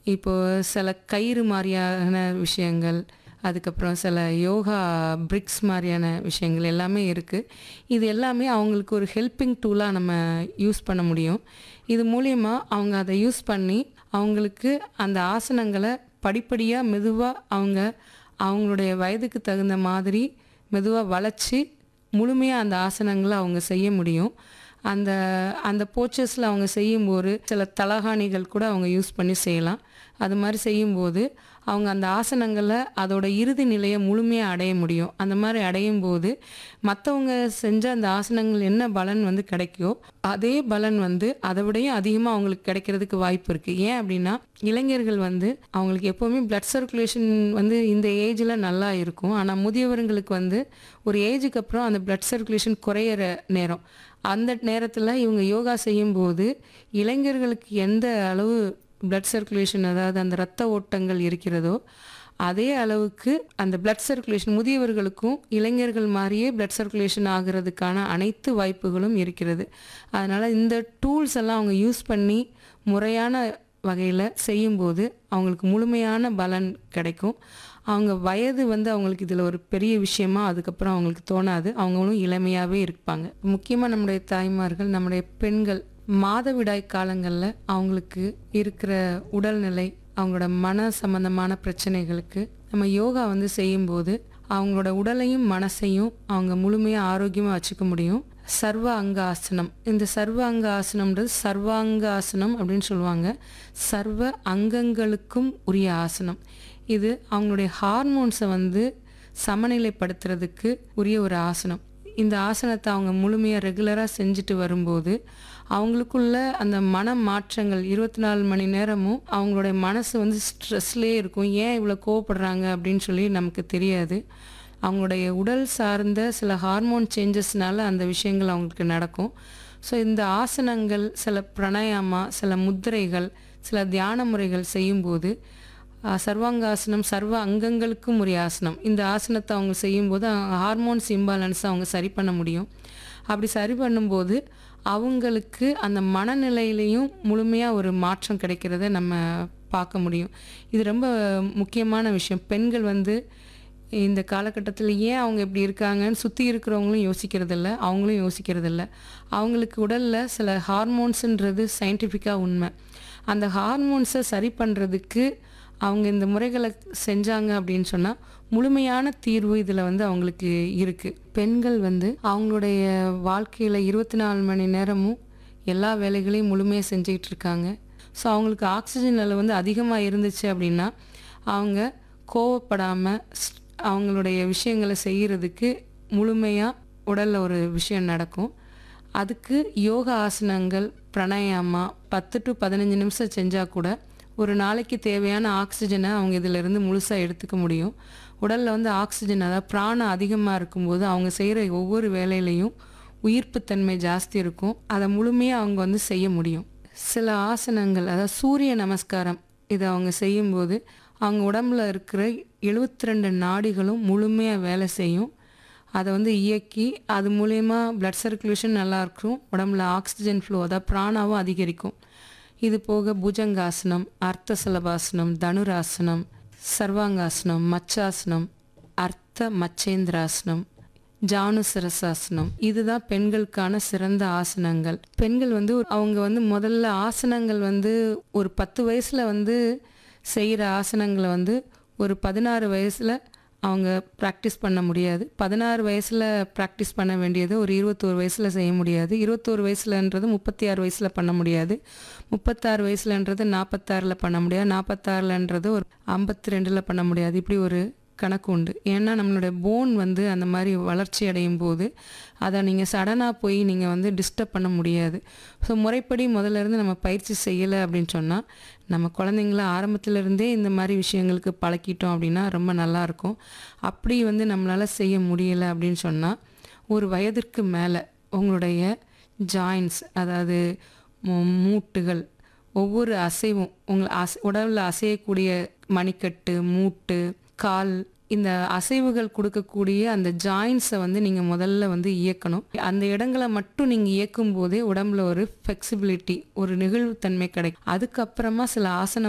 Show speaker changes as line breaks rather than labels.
இப்போ சில கயிறு மாதிரியான விஷயங்கள் அதுக்கப்புறம் சில யோகா பிரிக்ஸ் மாதிரியான விஷயங்கள் எல்லாமே இருக்குது இது எல்லாமே அவங்களுக்கு ஒரு ஹெல்பிங் டூலாக நம்ம யூஸ் பண்ண முடியும் இது மூலிமா அவங்க அதை யூஸ் பண்ணி அவங்களுக்கு அந்த ஆசனங்களை படிப்படியாக மெதுவாக அவங்க அவங்களுடைய வயதுக்கு தகுந்த மாதிரி மெதுவாக வளைச்சி முழுமையாக அந்த ஆசனங்களை அவங்க செய்ய முடியும் அந்த அந்த போச்சஸில் அவங்க செய்யும்போது சில தலகாணிகள் கூட அவங்க யூஸ் பண்ணி செய்யலாம் அது மாதிரி செய்யும்போது அவங்க அந்த ஆசனங்களை அதோட இறுதி நிலையை முழுமையாக அடைய முடியும் அந்த மாதிரி அடையும் போது மற்றவங்க செஞ்ச அந்த ஆசனங்கள் என்ன பலன் வந்து கிடைக்கோ அதே பலன் வந்து அதை விடையும் அதிகமாக அவங்களுக்கு கிடைக்கிறதுக்கு வாய்ப்பு இருக்குது ஏன் அப்படின்னா இளைஞர்கள் வந்து அவங்களுக்கு எப்போவுமே பிளட் சர்க்குலேஷன் வந்து இந்த ஏஜில் நல்லா இருக்கும் ஆனால் முதியவர்களுக்கு வந்து ஒரு ஏஜுக்கு அப்புறம் அந்த பிளட் சர்க்குலேஷன் குறையிற நேரம் அந்த நேரத்தில் இவங்க யோகா செய்யும்போது இளைஞர்களுக்கு எந்த அளவு பிளட் சர்க்குலேஷன் அதாவது அந்த இரத்த ஓட்டங்கள் இருக்கிறதோ அதே அளவுக்கு அந்த பிளட் சர்க்குலேஷன் முதியவர்களுக்கும் இளைஞர்கள் மாதிரியே பிளட் சர்க்குலேஷன் ஆகிறதுக்கான அனைத்து வாய்ப்புகளும் இருக்கிறது அதனால் இந்த டூல்ஸ் எல்லாம் அவங்க யூஸ் பண்ணி முறையான வகையில் செய்யும்போது அவங்களுக்கு முழுமையான பலன் கிடைக்கும் அவங்க வயது வந்து அவங்களுக்கு இதில் ஒரு பெரிய விஷயமா அதுக்கப்புறம் அவங்களுக்கு தோணாது அவங்களும் இளமையாகவே இருப்பாங்க முக்கியமாக நம்முடைய தாய்மார்கள் நம்முடைய பெண்கள் மாதவிடாய் காலங்களில் அவங்களுக்கு இருக்கிற உடல்நிலை அவங்களோட மன சம்பந்தமான பிரச்சனைகளுக்கு நம்ம யோகா வந்து செய்யும்போது அவங்களோட உடலையும் மனசையும் அவங்க முழுமையாக ஆரோக்கியமாக வச்சுக்க முடியும் சர்வ அங்க ஆசனம் இந்த சர்வ அங்க ஆசனம்ன்றது சர்வாங்க ஆசனம் அப்படின்னு சொல்லுவாங்க சர்வ அங்கங்களுக்கும் உரிய ஆசனம் இது அவங்களுடைய ஹார்மோன்ஸை வந்து சமநிலைப்படுத்துறதுக்கு உரிய ஒரு ஆசனம் இந்த ஆசனத்தை அவங்க முழுமையாக ரெகுலராக செஞ்சுட்டு வரும்போது அவங்களுக்குள்ள அந்த மன மாற்றங்கள் இருபத்தி நாலு மணி நேரமும் அவங்களுடைய மனசு வந்து ஸ்ட்ரெஸ்லேயே இருக்கும் ஏன் இவ்வளோ கோவப்படுறாங்க அப்படின்னு சொல்லி நமக்கு தெரியாது அவங்களுடைய உடல் சார்ந்த சில ஹார்மோன் சேஞ்சஸ்னால அந்த விஷயங்கள் அவங்களுக்கு நடக்கும் ஸோ இந்த ஆசனங்கள் சில பிராணாயாமா சில முத்திரைகள் சில தியான முறைகள் செய்யும்போது சர்வாங்காசனம் சர்வ அங்கங்களுக்கும் உரிய ஆசனம் இந்த ஆசனத்தை அவங்க செய்யும்போது ஹார்மோன்ஸ் இம்பாலன்ஸை அவங்க சரி பண்ண முடியும் அப்படி சரி பண்ணும்போது அவங்களுக்கு அந்த மனநிலையிலையும் முழுமையாக ஒரு மாற்றம் கிடைக்கிறத நம்ம பார்க்க முடியும் இது ரொம்ப முக்கியமான விஷயம் பெண்கள் வந்து இந்த காலகட்டத்தில் ஏன் அவங்க இப்படி இருக்காங்கன்னு சுற்றி இருக்கிறவங்களும் யோசிக்கிறதில்ல அவங்களும் யோசிக்கிறதில்ல அவங்களுக்கு உடலில் சில ஹார்மோன்ஸுன்றது சயின்டிஃபிக்காக உண்மை அந்த ஹார்மோன்ஸை சரி பண்ணுறதுக்கு அவங்க இந்த முறைகளை செஞ்சாங்க அப்படின்னு சொன்னால் முழுமையான தீர்வு இதில் வந்து அவங்களுக்கு இருக்குது பெண்கள் வந்து அவங்களுடைய வாழ்க்கையில் இருபத்தி நாலு மணி நேரமும் எல்லா வேலைகளையும் முழுமையாக செஞ்சுக்கிட்டு இருக்காங்க ஸோ அவங்களுக்கு ஆக்சிஜன் அளவு வந்து அதிகமாக இருந்துச்சு அப்படின்னா அவங்க கோவப்படாமல் அவங்களுடைய விஷயங்களை செய்கிறதுக்கு முழுமையாக உடலில் ஒரு விஷயம் நடக்கும் அதுக்கு யோகா ஆசனங்கள் பிராணாயாமா பத்து டு பதினஞ்சு நிமிஷம் செஞ்சால் கூட ஒரு நாளைக்கு தேவையான ஆக்சிஜனை அவங்க இதிலிருந்து முழுசாக எடுத்துக்க முடியும் உடலில் வந்து ஆக்சிஜன் அதாவது பிராணம் அதிகமாக இருக்கும்போது அவங்க செய்கிற ஒவ்வொரு வேலையிலையும் உயிர்ப்புத்தன்மை ஜாஸ்தி இருக்கும் அதை முழுமையாக அவங்க வந்து செய்ய முடியும் சில ஆசனங்கள் அதாவது சூரிய நமஸ்காரம் இதை அவங்க செய்யும்போது அவங்க உடம்புல இருக்கிற எழுபத்தி ரெண்டு நாடிகளும் முழுமையாக வேலை செய்யும் அதை வந்து இயக்கி அது மூலயமா பிளட் சர்க்குலேஷன் நல்லாயிருக்கும் உடம்புல ஆக்சிஜன் ஃப்ளோ அதாவது பிராணாவும் அதிகரிக்கும் இது போக புஜங்காசனம் அர்த்த சலபாசனம் தனுராசனம் சர்வாங்காசனம் மச்சாசனம் அர்த்த மச்சேந்திராசனம் ஜானுசரசாசனம் இதுதான் பெண்களுக்கான சிறந்த ஆசனங்கள் பெண்கள் வந்து அவங்க வந்து முதல்ல ஆசனங்கள் வந்து ஒரு பத்து வயசில் வந்து செய்கிற ஆசனங்களை வந்து ஒரு பதினாறு வயசில் அவங்க ப்ராக்டிஸ் பண்ண முடியாது பதினாறு வயசில் ப்ராக்டிஸ் பண்ண வேண்டியது ஒரு இருபத்தோரு வயசில் செய்ய முடியாது இருபத்தோரு வயசுலன்றது முப்பத்தி ஆறு வயசில் பண்ண முடியாது முப்பத்தாறு வயசுலன்றது நாற்பத்தாறில் பண்ண முடியாது நாற்பத்தாறுலன்றது ஒரு ஐம்பத்தி ரெண்டில் பண்ண முடியாது இப்படி ஒரு கணக்கு உண்டு ஏன்னா நம்மளுடைய போன் வந்து அந்த மாதிரி வளர்ச்சி அடையும் போது அதை நீங்கள் சடனாக போய் நீங்கள் வந்து டிஸ்டர்ப் பண்ண முடியாது ஸோ முறைப்படி முதல்ல இருந்து நம்ம பயிற்சி செய்யலை அப்படின்னு சொன்னால் நம்ம குழந்தைங்கள ஆரம்பத்திலேருந்தே இந்த மாதிரி விஷயங்களுக்கு பழக்கிட்டோம் அப்படின்னா ரொம்ப நல்லாயிருக்கும் அப்படி வந்து நம்மளால் செய்ய முடியலை அப்படின்னு சொன்னால் ஒரு வயதிற்கு மேலே உங்களுடைய ஜாயின்ஸ் அதாவது மூட்டுகள் ஒவ்வொரு அசைவும் உங்களை அசை உடலில் அசையக்கூடிய மணிக்கட்டு மூட்டு கால் இந்த அசைவுகள் கொடுக்கக்கூடிய அந்த ஜாயின்ஸை வந்து நீங்கள் முதல்ல வந்து இயக்கணும் அந்த இடங்களை மட்டும் நீங்கள் இயக்கும் போதே உடம்புல ஒரு ஃப்ளெக்சிபிலிட்டி ஒரு நெகிழ்வுத்தன்மை கிடைக்கும் அதுக்கப்புறமா சில ஆசன